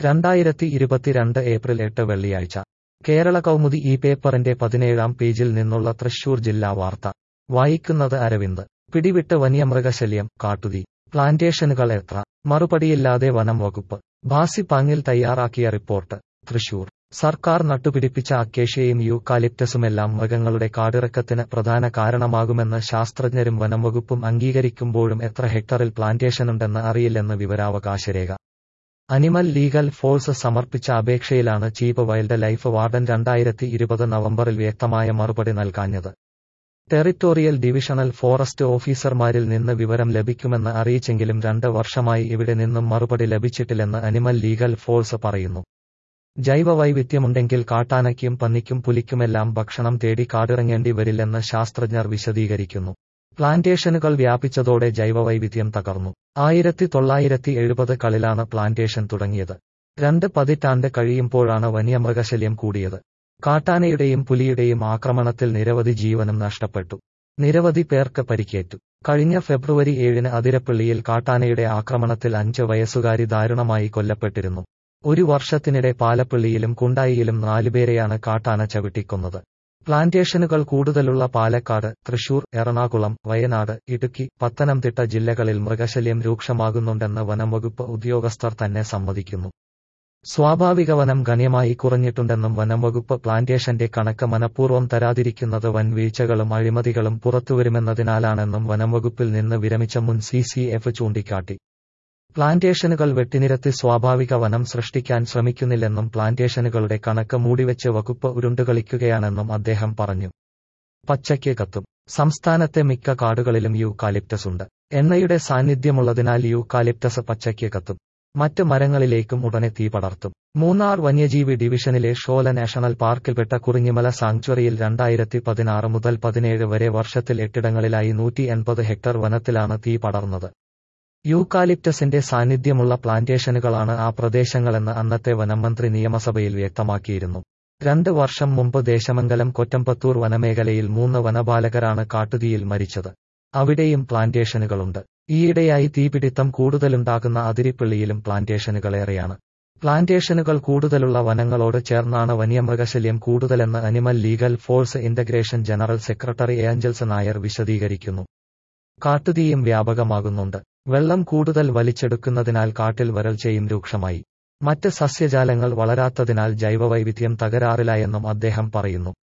രണ്ടായിരത്തി ഇരുപത്തിരണ്ട് ഏപ്രിൽ എട്ട് വെള്ളിയാഴ്ച കേരള കൗമുദി ഈ പേപ്പറിന്റെ പതിനേഴാം പേജിൽ നിന്നുള്ള തൃശൂർ ജില്ലാ വാർത്ത വായിക്കുന്നത് അരവിന്ദ് പിടിവിട്ട് വന്യമൃഗശല്യം കാട്ടുതീ പ്ലാന്റേഷനുകൾ എത്ര മറുപടിയില്ലാതെ വനം വകുപ്പ് ഭാസി പാങ്ങിൽ തയ്യാറാക്കിയ റിപ്പോർട്ട് തൃശൂർ സർക്കാർ നട്ടുപിടിപ്പിച്ച അക്കേഷ്യയും യൂക്കാലിപ്റ്റസുമെല്ലാം മൃഗങ്ങളുടെ കാടിറക്കത്തിന് പ്രധാന കാരണമാകുമെന്ന് ശാസ്ത്രജ്ഞരും വനംവകുപ്പും അംഗീകരിക്കുമ്പോഴും എത്ര ഹെക്ടറിൽ പ്ലാന്റേഷനുണ്ടെന്ന് അറിയില്ലെന്ന് വിവരാവകാശരേഖ അനിമൽ ലീഗൽ ഫോഴ്സ് സമർപ്പിച്ച അപേക്ഷയിലാണ് ചീഫ് വൈൽഡ് ലൈഫ് വാർഡൻ രണ്ടായിരത്തി ഇരുപത് നവംബറിൽ വ്യക്തമായ മറുപടി നൽകാഞ്ഞത് ടെറിട്ടോറിയൽ ഡിവിഷണൽ ഫോറസ്റ്റ് ഓഫീസർമാരിൽ നിന്ന് വിവരം ലഭിക്കുമെന്ന് അറിയിച്ചെങ്കിലും രണ്ട് വർഷമായി ഇവിടെ നിന്നും മറുപടി ലഭിച്ചിട്ടില്ലെന്ന് അനിമൽ ലീഗൽ ഫോഴ്സ് പറയുന്നു ജൈവവൈവിധ്യമുണ്ടെങ്കിൽ കാട്ടാനയ്ക്കും പന്നിക്കും പുലിക്കുമെല്ലാം ഭക്ഷണം തേടി കാടിറങ്ങേണ്ടി വരില്ലെന്ന് ശാസ്ത്രജ്ഞർ വിശദീകരിക്കുന്നു പ്ലാന്റേഷനുകൾ വ്യാപിച്ചതോടെ ജൈവവൈവിധ്യം തകർന്നു ആയിരത്തി തൊള്ളായിരത്തി എഴുപതുകളിലാണ് പ്ലാന്റേഷൻ തുടങ്ങിയത് രണ്ട് പതിറ്റാണ്ട് കഴിയുമ്പോഴാണ് വന്യമൃഗശല്യം കൂടിയത് കാട്ടാനയുടെയും പുലിയുടെയും ആക്രമണത്തിൽ നിരവധി ജീവനും നഷ്ടപ്പെട്ടു നിരവധി പേർക്ക് പരിക്കേറ്റു കഴിഞ്ഞ ഫെബ്രുവരി ഏഴിന് അതിരപ്പള്ളിയിൽ കാട്ടാനയുടെ ആക്രമണത്തിൽ അഞ്ച് വയസ്സുകാരി ദാരുണമായി കൊല്ലപ്പെട്ടിരുന്നു ഒരു വർഷത്തിനിടെ പാലപ്പള്ളിയിലും കുണ്ടായിയിലും നാലുപേരെയാണ് കാട്ടാന ചവിട്ടിക്കൊന്നത് പ്ലാന്റേഷനുകൾ കൂടുതലുള്ള പാലക്കാട് തൃശൂർ എറണാകുളം വയനാട് ഇടുക്കി പത്തനംതിട്ട ജില്ലകളിൽ മൃഗശല്യം രൂക്ഷമാകുന്നുണ്ടെന്ന് വനംവകുപ്പ് ഉദ്യോഗസ്ഥർ തന്നെ സമ്മതിക്കുന്നു സ്വാഭാവിക വനം ഗണ്യമായി കുറഞ്ഞിട്ടുണ്ടെന്നും വനംവകുപ്പ് പ്ലാന്റേഷന്റെ കണക്ക് മനഃപൂർവ്വം തരാതിരിക്കുന്നത് വൻ വീഴ്ചകളും അഴിമതികളും പുറത്തുവരുമെന്നതിനാലാണെന്നും വനംവകുപ്പിൽ നിന്ന് വിരമിച്ച മുൻ സി സി എഫ് ചൂണ്ടിക്കാട്ടി പ്ലാന്റേഷനുകൾ വെട്ടിനിരത്തി സ്വാഭാവിക വനം സൃഷ്ടിക്കാൻ ശ്രമിക്കുന്നില്ലെന്നും പ്ലാന്റേഷനുകളുടെ കണക്ക് മൂടിവെച്ച് വകുപ്പ് ഉരുണ്ടുകളിക്കുകയാണെന്നും അദ്ദേഹം പറഞ്ഞു പച്ചയ്ക്ക് കത്തും സംസ്ഥാനത്തെ മിക്ക കാടുകളിലും യൂക്കാലിപ്റ്റസ് ഉണ്ട് എണ്ണയുടെ സാന്നിധ്യമുള്ളതിനാൽ യൂക്കാലിപ്റ്റസ് പച്ചയ്ക്ക് കത്തും മറ്റ് മരങ്ങളിലേക്കും ഉടനെ തീ പടർത്തും മൂന്നാർ വന്യജീവി ഡിവിഷനിലെ ഷോല നാഷണൽ പാർക്കിൽപ്പെട്ട കുറിഞ്ഞിമല സാങ്ച്വറിയിൽ രണ്ടായിരത്തി പതിനാറ് മുതൽ പതിനേഴ് വരെ വർഷത്തിൽ എട്ടിടങ്ങളിലായി നൂറ്റി എൺപത് ഹെക്ടർ വനത്തിലാണ് തീ പടർന്നത് യൂക്കാലിപ്റ്റസിന്റെ സാന്നിധ്യമുള്ള പ്ലാന്റേഷനുകളാണ് ആ പ്രദേശങ്ങളെന്ന് അന്നത്തെ വനംമന്ത്രി നിയമസഭയിൽ വ്യക്തമാക്കിയിരുന്നു രണ്ട് വർഷം മുമ്പ് ദേശമംഗലം കൊറ്റമ്പത്തൂർ വനമേഖലയിൽ മൂന്ന് വനപാലകരാണ് കാട്ടുതീയിൽ മരിച്ചത് അവിടെയും പ്ലാന്റേഷനുകളുണ്ട് ഈയിടെയായി തീപിടിത്തം കൂടുതലുണ്ടാകുന്ന അതിരിപ്പള്ളിയിലും പ്ലാന്റേഷനുകളേറെയാണ് പ്ലാന്റേഷനുകൾ കൂടുതലുള്ള വനങ്ങളോട് ചേർന്നാണ് വന്യമൃഗശല്യം കൂടുതലെന്ന് animal legal force integration general secretary Angels Nair വിശദീകരിക്കുന്നു കാട്ടുതീയും വ്യാപകമാകുന്നുണ്ട് വെള്ളം കൂടുതൽ വലിച്ചെടുക്കുന്നതിനാൽ കാട്ടിൽ വരൾച്ചയും രൂക്ഷമായി മറ്റ് സസ്യജാലങ്ങൾ വളരാത്തതിനാൽ ജൈവവൈവിധ്യം തകരാറിലായെന്നും അദ്ദേഹം പറയുന്നു